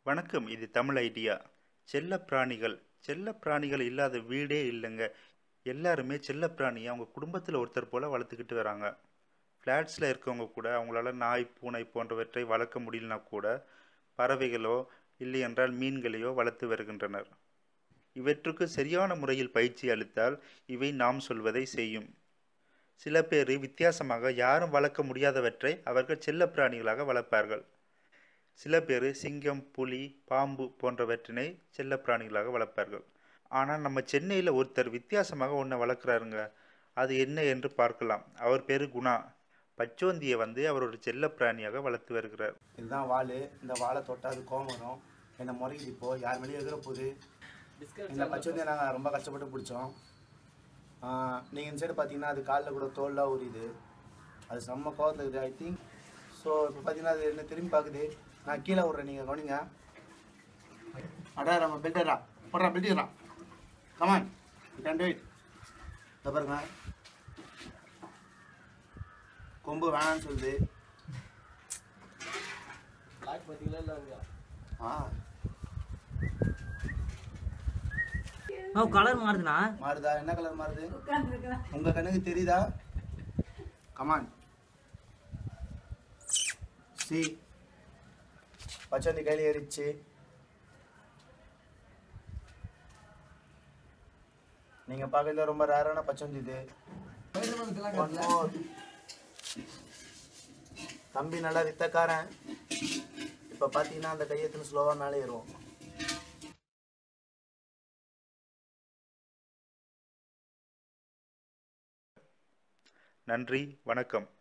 வணக்கம் இது தமிழ் ஐடியா செல்லப் பிராணிகள் செல்லப் பிராணிகள் இல்லாத வீடே இல்லைங்க எல்லாருமே செல்லப் பிராணியை அவங்க குடும்பத்தில் ஒருத்தர் போல் வளர்த்துக்கிட்டு வராங்க ஃப்ளாட்ஸில் இருக்கவங்க கூட அவங்களால நாய் பூனை போன்றவற்றை வளர்க்க முடியலனா கூட பறவைகளோ இல்லை என்றால் மீன்களையோ வளர்த்து வருகின்றனர் இவற்றுக்கு சரியான முறையில் பயிற்சி அளித்தால் இவை நாம் சொல்வதை செய்யும் சில பேர் வித்தியாசமாக யாரும் வளர்க்க முடியாதவற்றை அவர்கள் செல்லப் பிராணிகளாக வளர்ப்பார்கள் சில பேர் சிங்கம் புலி பாம்பு போன்றவற்றினை செல்லப் பிராணிகளாக வளர்ப்பார்கள் ஆனால் நம்ம சென்னையில் ஒருத்தர் வித்தியாசமாக ஒன்றை வளர்க்குறாருங்க அது என்ன என்று பார்க்கலாம் அவர் பேர் குணா பச்சோந்தியை வந்து அவர் ஒரு செல்லப் பிராணியாக வளர்த்து வருகிறார் இதுதான் வாள் இந்த வாழை தொட்டால் அது கோவம் வரும் என்னை முறைக்குது இப்போ யார் மேலேயும் எதிர போகுது இந்த பச்சை நாங்கள் ரொம்ப கஷ்டப்பட்டு பிடிச்சோம் நீங்கள் இந்த சைடு பார்த்தீங்கன்னா அது காலில் கூட தோல்லாம் உரியுது அது செம்ம கோவத்தில் இருக்குது ஐ திங்க் ஸோ இப்போ பார்த்தீங்கன்னா அது என்ன திரும்பி பார்க்குது நான் கீழே விட்றேன் நீங்கள் கவனிங்க அடா நம்ம பெல்டரா போடுறா பெல்ட்டுறா கமான் கேன் டூ இட் இதை பாருங்க கொம்பு வேணான்னு சொல்லுது ஆ ஓ கலர் மாறுதுண்ணா மாறுதா என்ன கலர் மாறுது உங்க கண்ணுக்கு தெரியுதா கமான் சி பச்சந்தி கையில் ஏறிச்சு நீங்க பார்க்கறதுல ரொம்ப ரேரான பச்சந்தி இது One more. தம்பி நல்லா வித்தக்காரன் இப்ப பாத்தீங்கன்னா அந்த கையெழுத்துன்னு ஸ்லோவா மேலே ஏறுவோம் நன்றி வணக்கம்